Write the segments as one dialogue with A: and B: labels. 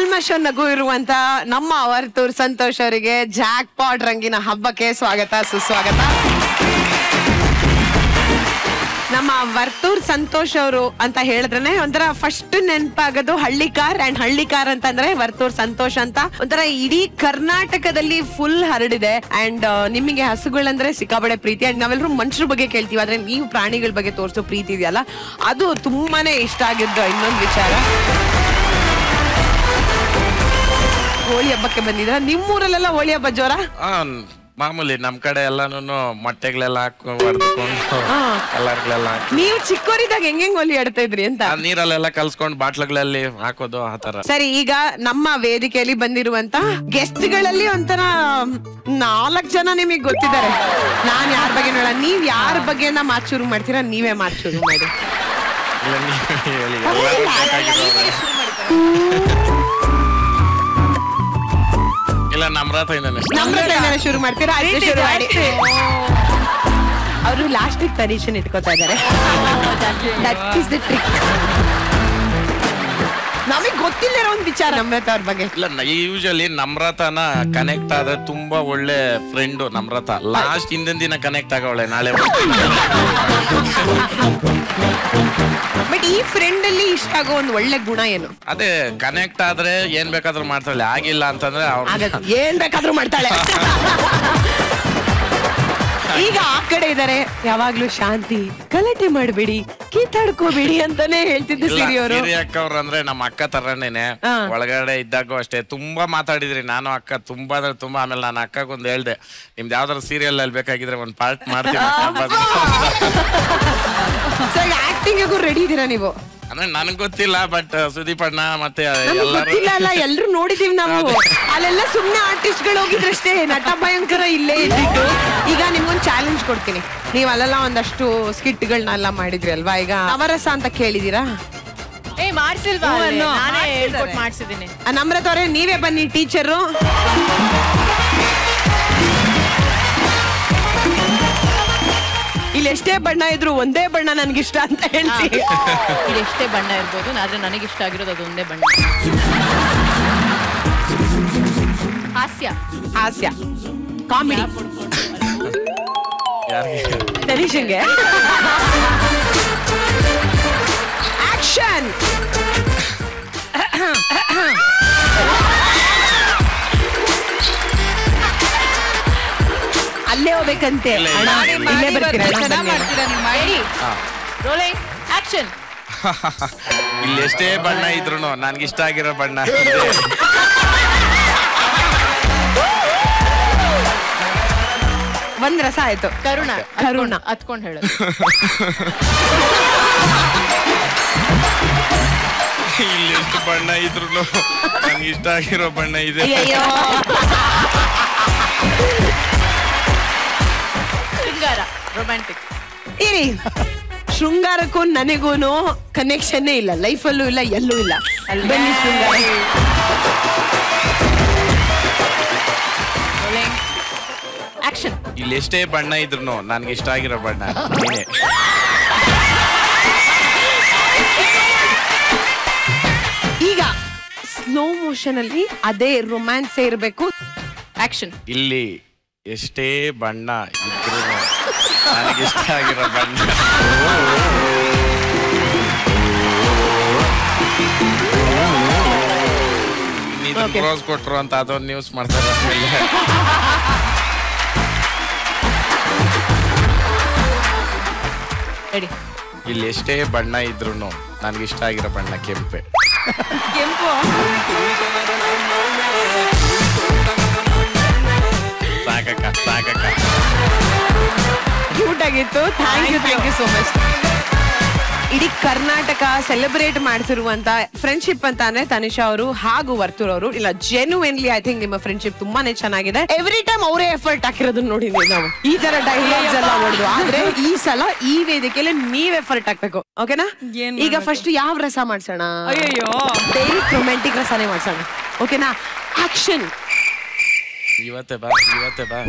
A: ಕಲ್ಮಶ ನಗು ಇರುವಂತ ನಮ್ಮ ವರ್ತೂರ್ ಸಂತೋಷ್ ಅವರಿಗೆ ಜಾಕ್ ಪಾಟ್ ರಂಗಿನ ಹಬ್ಬಕ್ಕೆ ಸ್ವಾಗತ ಸುಸ್ವಾಗತ ನಮ್ಮ ವರ್ತೂರ್ ಸಂತೋಷ್ ಅವರು ಅಂತ ಹೇಳಿದ್ರೆ ಒಂಥರ ಫಸ್ಟ್ ನೆನಪಾಗೋದು ಹಳ್ಳಿಕಾರ್ ಅಂಡ್ ಹಳ್ಳಿಕಾರ್ ಅಂತಂದ್ರೆ ವರ್ತೂರ್ ಸಂತೋಷ್ ಅಂತ ಒಂಥರ ಇಡೀ ಕರ್ನಾಟಕದಲ್ಲಿ ಫುಲ್ ಹರಡಿದೆ ಅಂಡ್ ನಿಮಗೆ ಹಸುಗಳಂದ್ರೆ ಸಿಕ್ಕಾಬಡೆ ಪ್ರೀತಿ ಅಂಡ್ ನಾವೆಲ್ಲರೂ ಮನುಷ್ಯರ ಬಗ್ಗೆ ಕೇಳ್ತೀವಿ ಆದ್ರೆ ನೀವು ಪ್ರಾಣಿಗಳ ಬಗ್ಗೆ ತೋರಿಸೋ ಪ್ರೀತಿ ಇದೆಯಲ್ಲ ಅದು ತುಂಬಾನೇ ಇಷ್ಟ ಆಗಿದ್ದು ಇನ್ನೊಂದು ವಿಚಾರ ಹೋಳಿ ಹಬ್ಬಕ್ಕೆ ಬಂದಿದ್ರ ನಿಮ್ಮೂರಲ್ಲೆಲ್ಲ ಹೋಳಿ ಹಬ್ಬ ಜೋರ
B: ಆ, ಮಾಮೂಲಿ ನಮ್ ಕಡೆ ಎಲ್ಲಾನು ಮೊಟ್ಟೆಗಳೆಲ್ಲ ಹಾಕಿ ಹೊಡೆದುಕೊಂಡು ಕಲರ್ಗಳೆಲ್ಲ ಹಾಕಿ
A: ನೀವು ಚಿಕ್ಕವರಿದ್ದಾಗ ಹೆಂಗ್ ಹೋಲಿ ಆಡ್ತಾ ಇದ್ರಿ ಅಂತ
B: ಆ ನೀರಲ್ಲೆಲ್ಲ ಕಲ್ಸ್ಕೊಂಡು ಬಾಟ್ಲಗಳಲ್ಲಿ ಹಾಕೋದು ಆ ತರ
A: ಸರಿ ಈಗ ನಮ್ಮ ವೇದಿಕೆಯಲ್ಲಿ ಬಂದಿರುವಂತ ಗೆಸ್ಟ್ ಗಳಲ್ಲಿ ಒಂಥರ ನಾಲ್ಕ್ ಜನ ನಿಮಗೆ ಗೊತ್ತಿದ್ದಾರೆ ನಾನ್ ಯಾರ ಬಗ್ಗೆ ನೋಡ ನೀವ್ ಯಾರ ಬಗ್ಗೆ ಮಾತು ಶುರು ಮಾಡ್ತೀರಾ ನೀವೇ ಮಾತು ಶುರು ಮಾಡಿ
B: ಇಲ್ಲ ನೀವ್ ಹೇಳಿ ಎಲ್ಲರೂ ಬೇಕಾಗಿರೋರೆ. ಇಲ್ಲ ನಮ್ರತ ಇಂದಾನೆ
A: ನಮ್ರತೆಯಿಂದನೇ ಶುರು ಮಾಡ್ತೀರಾ ಆಯ್ತು ಶುರು ಮಾಡಿ ಅವರು ಲಾಸ್ಟಿಗೆ ಪರೀಕ್ಷೆ ಇಟ್ಕೋತಾ ಇದ್ದಾರೆ ದಟ್ ಇಸ್ ದ ಟ್ರಿಕ್ ನಮಗ್ ಗೊತ್ತಿಲ್ಲ ಇರೋ ಒಂದ್ ವಿಚಾರ ನಮ್ರತ ಅವ್ರ ಬಗ್ಗೆ
B: ಇಲ್ಲ ಯೂಶಲಿ ನಮ್ರತನ ಕನೆಕ್ಟ್ ಆದ್ರೆ ತುಂಬಾ ಒಳ್ಳೆ ಫ್ರೆಂಡ್ ನಮ್ರತ ಲಾಸ್ಟ್ ಹಿಂದಿನ ದಿನ ಕನೆಕ್ಟ್ ಆಗವಳೆ ನಾಳೆ
A: ಬಟ್ ಈ ಫ್ರೆಂಡ್ ಅಲ್ಲಿ ಇಷ್ಟ ಆಗೋ ಒಂದ್ ಒಳ್ಳೆ ಗುಣ ಏನು
B: ಅದೇ ಕನೆಕ್ಟ್ ಆದ್ರೆ ಏನ್ ಬೇಕಾದ್ರೂ ಮಾಡ್ತಾಳೆ ಆಗಿಲ್ಲ ಅಂತಂದ್ರೆ ಅವ್ರ
A: ಆಗದು ಏನ್ ಬೇಕಾದ್ರೂ ಮಾಡ್ತಾಳೆ ಈಗ ಆ ಕಡೆ ಇದಾರೆ ಯಾವಾಗ್ಲೂ ಶಾಂತಿ ಗಲಾಟೆ ಮಾಡಬೇಡಿ ಕಿತ್ತಾಡ್ಕೋಬೇಡಿ ಅಂತಾನೆ ಹೇಳ್ತಿದ್ದು ಸಿರಿ ಅವರು
B: ಸಿರಿ ಅಕ್ಕ ಅವ್ರು ಅಂದ್ರೆ ನಮ್ಮ ಅಕ್ಕ ತರನೇನೆ
A: ಹಾ.
B: ಒಳಗಡೆ ಇದ್ದಾಗೂ ಅಷ್ಟೇ ತುಂಬಾ ಮಾತಾಡಿದ್ರಿ ನಾನು ಅಕ್ಕ ತುಂಬಾ ಅಂದ್ರೆ ತುಂಬಾ ಆಮೇಲೆ ನಾನು ಅಕ್ಕಗೊಂದು ಹೇಳ್ದೆ ನಿಮ್ದು ಯಾವ್ದಾದ್ರು ಸೀರಿಯಲ್ ಅಲ್ಲಿ ಬೇಕಾಗಿದ್ರೆ ಒಂದ್ ಪಾರ್ಟ್ ಮಾಡ್ತೀನಿ ಅಕ್ಕ ಬಂದು.
A: ಸೊ ಈಗ ಆಕ್ಟಿಂಗಿಗೂ ರೆಡಿ ಇದೀರಾ ನೀವು
B: ಅಂದ್ರೆ ನನಗ್ ಗೊತ್ತಿಲ್ಲ ಬಟ್ ಸುದೀಪ್ ಅಣ್ಣ ಮತ್ತೆ
A: ನಮ್ಗೆ
B: ಎಲ್ಲರೂ
A: ಗೊತ್ತಿಲ್ಲ ಅಲ್ಲ ಎಲ್ರು ನೋಡಿದೀವಿ ನಾವು ಅಲ್ಲೆಲ್ಲ ಸುಮ್ನೆ ಆರ್ಟಿಸ್ಟ್ ಗಳು ಹೋಗಿದ್ರಷ್ಟೇ ನಟ ಭಯಂಕರ ಇಲ್ಲೇ ಇದ್ದಿದ್ದು ಈಗ ನಿಮ್ಗೊಂದು ಚಾಲೆಂಜ್ ಕೊಡ್ತೀನಿ ನೀವ್ ಅಲ್ಲೆಲ್ಲ ಒಂದಷ್ಟು ಸ್ಕಿಟ್ಗಳನ್ನೆಲ್ಲ ಮಾಡಿದ್ರಿ ಅಲ್ವಾ ಈಗ ನವರಸ ಅಂತ ಕೇಳಿದೀರಾ
C: ಏ ಮಾಡ್ಸಿಲ್ವಾ
A: ಹ್ಞೂ
C: ಅಲ್ಲಿ?
A: ಅನ್ನೋ.
C: ನಾನೇ
A: ಮಾಡ್ಸಿದ್ದಾರೆ.
C: ಹೇಳ್ಕೊಟ್ ಮಾಡ್ಸಿದ್ದೀನಿ
A: ಆ, ನಮ್ರತ ಅವರೇ ನೀವೇ ಬನ್ನಿ ಟೀಚರು ಇಲ್ಲಿ ಎಷ್ಟೇ ಬಣ್ಣ ಇದ್ರು ಒಂದೇ ಬಣ್ಣ ನನ್ಗಿಷ್ಟ ಅಂತ ಹೇಳ್ತಿ
C: ಇಲ್ಲಿ ಎಷ್ಟೇ ಬಣ್ಣ ಇರ್ಬೋದು ಆದ್ರೆ ನನಗೆ ಇಷ್ಟ ಆಗಿರೋದು ಅದು ಒಂದೇ ಬಣ್ಣ ಹಾಸ್ಯ
A: ಹಾಸ್ಯ ಕಾಮಿಡಿ
B: ಯಾರಿಗೆ
A: ತನಿಷಂಗೆ ಆಕ್ಷನ್ ಅಲ್ಲೇ ಹೋಗ್ಬೇಕಂತೆ
B: ಇಲ್ಲ,
A: ಅಣ್ಣ,
B: ಇಲ್ಲ,
A: ಇಲ್ಲೇ ಬರ್ತೀರಾ ಅಣ್ಣ, ಬನ್ನಿ ಅಣ್ಣ.
C: ರೆಡಿ ರೋಲಿಂಗ್ ಆಕ್ಷನ್
B: ಇಲ್ಲಿ ಎಷ್ಟೇ ಬಣ್ಣ ಇದ್ರು ನನ್ಗೆ ಇಷ್ಟ ಆಗಿರೋ ಬಣ್ಣ
A: ಒಂದ್ ರಸ ಆಯ್ತು
C: ಕರುಣ
A: ಕರುಣ.
C: ಹತ್ಕೊಂಡ್ ಹೇಳೋದು
B: ಇಲ್ಲಿ ಎಷ್ಟು ಬಣ್ಣ ಇದ್ರು ನನ್ಗೆ ಇಷ್ಟ ಆಗಿರೋ ಬಣ್ಣ ಇದೆ
A: ಅಯ್ಯಯ್ಯೋ
C: ಶೃಂಗಾರ ರೊಮ್ಯಾಂಟಿಕ್
A: ಇರಿ ಶೃಂಗಾರಕ್ಕೂ ನನಗೂನು ಕನೆಕ್ಷನ್ನೇ ಇಲ್ಲ ಲೈಫಲ್ಲೂ ಇಲ್ಲ ಎಲ್ಲೂ ಇಲ್ಲ ಬನ್ನಿ ಶೃಂಗಾರ
C: ರೋಲಿಂಗ್ ಆಕ್ಷನ್
B: ಇಲ್ಲಿ ಎಷ್ಟೇ ಬಣ್ಣ ಇದ್ರು ನನ್ಗೆ ಇಷ್ಟ ಆಗಿರೋ ಬಣ್ಣ ನೀನೇ
A: ಈಗ ಸ್ಲೋ ಮೋಷನ್ ಅಲ್ಲಿ ಅದೇ ರೊಮ್ಯಾನ್ಸ್ ಇರಬೇಕು
C: ಆಕ್ಷನ್
B: ಇಲ್ಲಿ ಎಷ್ಟೇ ಬಣ್ಣ ಇದ್ರು ನನಗೆ ಇಷ್ಟ ಆಗಿರೋ ಬಣ್ಣ
A: Okay.
B: ರೋಸ್ ಕೊಟ್ರು ಅಂತ ಅದೊಂದು ನ್ಯೂಸ್ ಮಾಡ್ತಾರೆ ಆಮೇಲೆ
C: ರೆಡಿ
B: ಇಲ್ಲಿ ಎಷ್ಟೇ ಬಣ್ಣ ಇದ್ರು ನನ್ಗೆ ಇಷ್ಟ ಆಗಿರೋ ಬಣ್ಣ ಕೆಂಪೆ
C: ಕೆಂಪು
B: ಸಾಕಕ್ಕ ಸಾಕಕ್ಕ
A: ಕ್ಯೂಟ್ ಆಗಿತ್ತು thank you thank you so much ಇಡೀ ಕರ್ನಾಟಕ ಸೆಲೆಬ್ರೇಟ್ ಮಾಡ್ತಿರುವಂತ ಫ್ರೆಂಡ್ಶಿಪ್ ಅಂತ ಅಂದ್ರೆ ತನಿಷಾ ಅವರು ಹಾಗೂ ವರ್ತೂರ್ ಅವರು ಇಲ್ಲ ಜೆನ್ಯೂನ್ಲಿ ಐ ಥಿಂಕ್ ನಿಮ್ಮ ಫ್ರೆಂಡ್ಶಿಪ್ ತುಂಬಾನೇ ಚೆನ್ನಾಗಿದೆ ಎವ್ರಿ ಟೈಮ್ ಅವರೇ ಎಫರ್ಟ್ ಹಾಕಿರೋದನ್ನ ನೋಡಿದ್ವಿ ನಾವು ಈ ತರ ಡೈಲಾಗ್ಸ್ ಎಲ್ಲ ಹೊಡೆದು ಆದ್ರೆ ಈ ಸಲ ಈ ವೇದಿಕೆಯಲ್ಲಿ ನೀವ್ ಎಫರ್ಟ್ ಹಾಕ್ಬೇಕು ಓಕೆನಾ ಈಗ ಫಸ್ಟ್ ಯಾವ ರಸ ಮಾಡ್ಸೋಣ
C: ಅಯ್ಯಯ್ಯೋ.
A: ಡೈರೆಕ್ಟ್ ರೊಮ್ಯಾಂಟಿಕ್ ರಸನೇ ಮಾಡ್ಸೋಣ ಓಕೆನಾ ಆಕ್ಷನ್
B: ಇವತ್ತೇ ಬಾ ಇವತ್ತೇ ಬಾ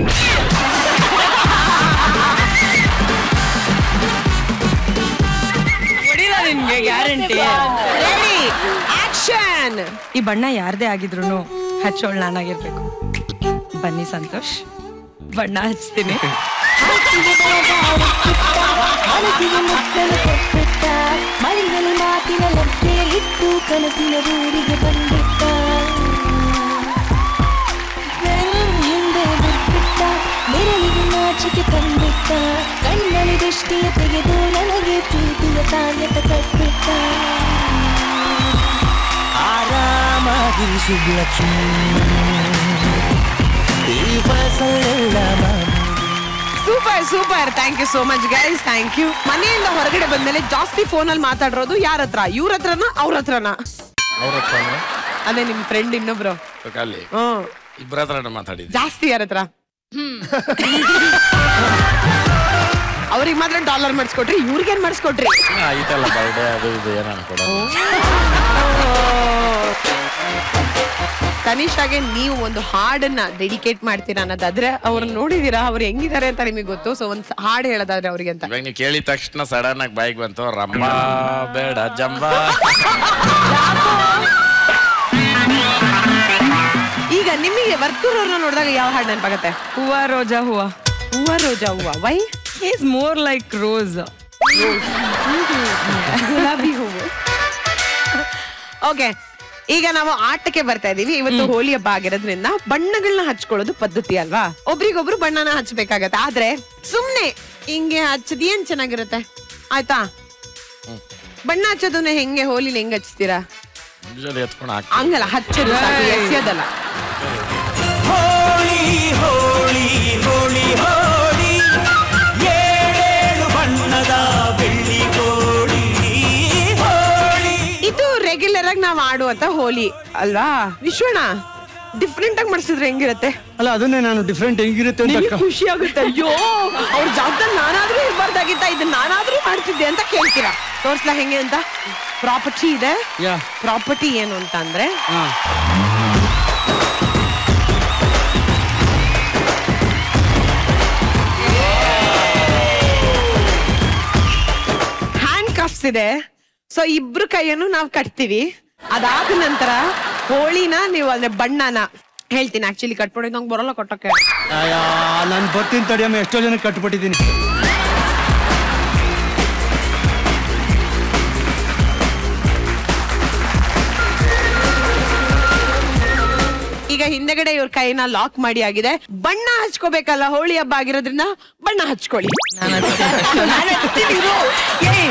C: ಹೊಡಿಲ್ಲ ನಿನ್ಗೆ ಗ್ಯಾರಂಟಿ
A: ರೆಡಿ ಆಕ್ಷನ್ ಆಕ್ಷನ್
D: ಈ ಬಣ್ಣ ಯಾರ್ದೇ ಆಗಿದ್ರು ಹಚ್ಚೋಳ್ ನಾನಾಗಿರ್ಬೇಕು ಬನ್ನಿ ಸಂತೋಷ್ ಬಣ್ಣ ಹಚ್ತೀನಿ
E: ಮನಸ್ಸಿಗೆ ಮುತ್ತಲು ಕೊಟ್ಬಿಟ್ಟ ಮಳೆಯಲ್ಲಿ ಮಾತಿನ ಲಬ್ಧೆಯಲ್ಲಿಟ್ಟು ಕನಸಿನ ಊರಿಗೆ ಬಂದ್ಬಿಟ್ಟ ಬೆನ್ ಹಿಂದೆ ಬಿಟ್ಬಿಟ್ಟ ಬೆರಳಿಗೆ ನಾಚಿಕೆ ತಂದ್ಬಿಟ್ಟ ಕಣ್ಣಲ್ಲಿ ದೃಷ್ಟಿಯ ತೆಗೆದು ನನಗೆ ಪ್ರೀತಿಯ ತಾಯತ ಕಟ್ಬಿಟ್ಟ
F: ಆರಾಮಾಗಿರಿ ಸುಬ್ಲಕ್ಷ್ಮಿ ಈ ವಯಸ್ಸಲ್ಲೆಲ್ಲ ಮಾಮೂಲಿ.
A: Super super thank you so much guys thank you ಮನೆಯಿಂದ ಹೊರಗಡೆ ಬಂದ್ಮೇಲೆ ಜಾಸ್ತಿ ಫೋನ್ ಅಲ್ಲಿ ಮಾತಾಡಿರೋದು ಯಾರ ಹತ್ರ ಇವ್ರ ಹತ್ರನ ಅವ್ರ ಹತ್ರನ
B: ಅವ್ರ ಹತ್ರ
A: ಅದೇ ನಿಮ್ ಫ್ರೆಂಡ್ ಇನ್ನೊಬ್ರು
B: ಅಲ್ಲಿ
A: ಹ್ಮ್
B: ಇಬ್ಬರ ಹತ್ರ ಮಾತಾಡಿದ್ದೆ
A: ಜಾಸ್ತಿ ಯಾರ ಹತ್ರ ಅವ್ರಿಗೆ ಮಾತ್ರ ಡಾಲರ್ ಮಾಡಿಸ್ಕೊಟ್ರಿ ಇವ್ರಿಗೇನ್ ಮಾಡಿಸ್ಕೊಟ್ರಿ
B: ಐತಲ್ಲ ಬರ್ಡೇ ಅದು ಇದು ಏನು ಅನ್ಕೊಡೋದು
A: ತನಿಷಾಗೆ ನೀವು ಒಂದು ಹಾಡನ್ನ ಡೆಡಿಕೇಟ್ ಮಾಡ್ತೀರಾ ಅನ್ನೋದಾದ್ರೆ ಅವ್ರನ್ನ ನೋಡಿದೀರಾ ಅವ್ರು ಹೆಂಗಿದ್ದಾರೆ ಅಂತ ನಿಮಗೆ ಗೊತ್ತು ಸೊ ಒಂದ್ ಹಾಡು ಹೇಳೋದಾದ್ರೆ ಅವ್ರಿಗೆ ಅಂತ
B: ಇವಾಗ ನೀವು ಕೇಳಿದ ತಕ್ಷಣ ಸಡನ್ ಆಗಿ ಬಾಯಿಗೆ ಬಂತು ರಮ್ಮ ಬೇಡ ಜಂಬ
A: ಈಗ ನಿಮಗೆ ವರ್ತೂರವ್ರನ್ನ ನೋಡಿದಾಗ ಯಾವ ಹಾಡು ನೆನಪಾಗತ್ತೆ
D: ಹೂವ ರೋಜಾ ಹೂವ
A: ಹೂವ ರೋಜಾ ಹೂವ why
D: is more like rose
A: ಗುಲಾಬಿ ಹೂವು ಓಕೆ ಈಗ ನಾವು ಆಟಕ್ಕೆ ಬರ್ತಾ ಇದೀವಿ ಇವತ್ತು ಹೋಳಿ ಹಬ್ಬ ಆಗಿರೋದ್ರಿಂದ ಬಣ್ಣಗಳನ್ನ ಹಚ್ಕೊಳ್ಳೋದು ಪದ್ಧತಿ ಅಲ್ವಾ ಒಬ್ರಿಗೊಬ್ರು ಬಣ್ಣನ ಹಚ್ಬೇಕಾಗತ್ತೆ ಆದ್ರೆ ಸುಮ್ನೆ ಹಿಂಗೆ ಹಚ್ಚದ್ ಏನ್ ಚೆನ್ನಾಗಿರುತ್ತೆ ಆಯ್ತಾ ಬಣ್ಣ ಹಚ್ಚೋದನ್ನ ಹೆಂಗೆ ಹೋಲಿನ ಹೆಂಗ್ ಹಚ್ತೀರಾ
B: ಯೂಶಲಿ ಎತ್ಕೊಂಡು ಹಾಕಿ
A: ಹಂಗಲ್ಲ ಹಚ್ಚೋದು ಸಾಕು, ಎಸ್ಯೋದಲ್ಲ
F: ಹೋಳಿ ಹೋಳಿ ಹೋಳಿ ಹೋಳಿ ಏಳೇಳು ಬಣ್ಣದ ಬೆಳ್ಳಿ ಹೋಳಿ ಹೋಳಿ
A: ಇದು ರೆಗ್ಯುಲರ್ ಆಗಿ ನಾವ್ ಆಡುವಂತ ಹೋಲಿ ಅಲ್ವಾ ವಿಶ್ವಣ ಡಿಫ್ರೆಂಟ್ ಆಗಿ ಮಾಡಿಸಿದ್ರೆ ಹೆಂಗಿರುತ್ತೆ
G: ಅಲ್ಲ ಅದನ್ನೇ ನಾನು ಡಿಫ್ರೆಂಟ್ ಹೆಂಗಿರುತ್ತೆ ಅಂತ
A: ನಿಮಗೆ
G: ಅಕ್ಕ
A: ಖುಷಿ ಆಗುತ್ತೆ ಅಯ್ಯೋ ಅವ್ರ ಜಾಗದಲ್ಲಿ ನಾನಾದ್ರೂ ಇರ್ಬಾರ್ದಾಗಿತ್ತ ಇದನ್ನ ನಾನಾದ್ರೂ ಮಾಡ್ತಿದ್ದೆ ಅಂತ ಕೇಳ್ತೀರಾ ತೋರ್ಸ್ಲಾ ಹೆಂಗೆ ಅಂತ ಪ್ರಾಪರ್ಟಿ ಇದೆ
G: ಯಾ
A: ಪ್ರಾಪರ್ಟಿ ಏನು ಅಂತ ಅಂದ್ರೆ
G: ಹಾ
A: ಹ್ಯಾಂಡ್ ಕಫ್ಸ್ ಇದೆ ಸೊ ಇಬ್ರು ಕೈಯನ್ನು ನಾವು ಕಟ್ತೀವಿ ಅದಾದ ನಂತರ ಹೋಳಿನ ನೀವು ಅಂದ್ರೆ ಬಣ್ಣನ ಹೇಳ್ತೀನಿ ಆಕ್ಚುಲಿ ಕಟ್ಬಿಡಿ ನಂಗೆ ಬರೋಲ್ಲ ಕೊಟ್ಟಕ್ಕೆ
G: ಅಯ್ಯಾ ನಾನು ಬರ್ತೀನಿ ತಡಿಯಮ್ಮ ಎಷ್ಟೋ ಜನಕ್ಕೆ ಕಟ್ಬಿಟ್ಟಿದ್ದೀನಿ
A: ಈಗ ಹಿಂದೆಗಡೆ ಇವ್ರ ಕೈನ ಲಾಕ್ ಮಾಡಿ ಆಗಿದೆ ಬಣ್ಣ ಹಚ್ಕೋಬೇಕಲ್ಲ ಹೋಳಿ ಹಬ್ಬ ಆಗಿರೋದ್ರಿಂದ ಬಣ್ಣ ಹಚ್ಕೊಳ್ಳಿ ನಾನ್ ಹಚ್ತೀನಿ ಇರು. ಏಯ್.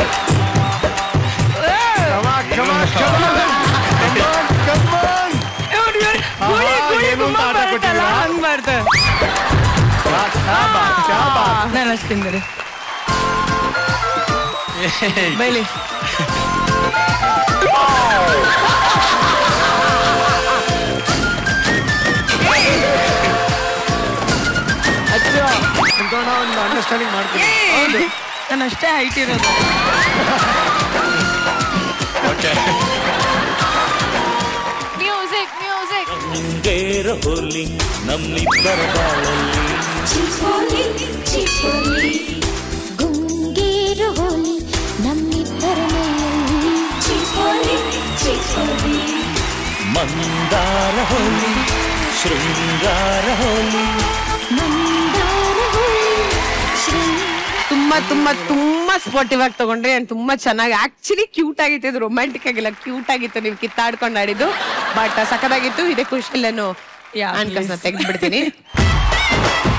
A: ಇವ್ರು- ಇವ್ರು ಗುಳಿ, ಗುಳಿ
G: ಏನು ಅಂತ
A: ತುಂಬಾ
G: ಆಟ
A: ಬರುತ್ತಲ್ಲ,
G: ಕೊಟ್ಟಿದ್ದೀರಾ?
A: ಹಂಗ್ ಮಾಡ್ತಾರೆ.
D: ನಾನು ಹಚ್ತೀನಿ ಬಿಡಿ ಬೈಲಿ
G: ಒಂದು ಅಂಡರ್ಸ್ಟ್ಯಾಂಡಿಂಗ್ ಮಾಡ್ತೀನಿ
D: ನಾನು ಅಷ್ಟೇ ಹೈಟ್ ಇರೋದು
B: ಓಕೆ
C: ಮ್ಯೂಸಿಕ್ ಮ್ಯೂಸಿಕ್
F: ಮುಂಗೇರ ಹೋಲಿ ನಮ್ಮಿಬ್ಬರ ಬಾಳಲ್ಲಿ
E: ಚಿಪೋಲಿ ಚಿಪೋಲಿ ಗುಂಗೇರು ಹೋಲಿ ನಮ್ಮಿಬ್ಬರ ಮೈಯಲ್ಲಿ ಚಿಪೋಲಿ ಚಿಪೋಲಿ
F: ಮಂದಾರ ಹೋಲಿ ಶೃಂಗಾರ ಹೋಲಿ
E: ಮಂದಾರ ಹೋಲಿ ಶೃಂಗಾರ
A: ತುಂಬಾ ತುಂಬಾ ತುಂಬಾ ಸ್ಪೋರ್ಟಿವ್ ಆಗಿ ತಗೊಂಡ್ರಿ ಅಂಡ್ ತುಂಬಾ ಚೆನ್ನಾಗಿ ಆಕ್ಚುಲಿ ಕ್ಯೂಟ್ ಆಗಿತ್ತು ಇದು ರೊಮ್ಯಾಂಟಿಕ್ ಆಗಿಲ್ಲ ಕ್ಯೂಟ್ ಆಗಿತ್ತು ನೀವು ಕಿತ್ತಾಡ್ಕೊಂಡು ಆಡಿದ್ದು ಬಟ್ ಸಖತ್ತಾಗಿತ್ತು ಇದೇ ಖುಷಿಯಲ್ಲೇನು
D: Yeah,
A: ಹ್ಯಾಂಡ್ ಕಸ್ನ ತೆಗೆದ್ಬಿಡ್ತೀನಿ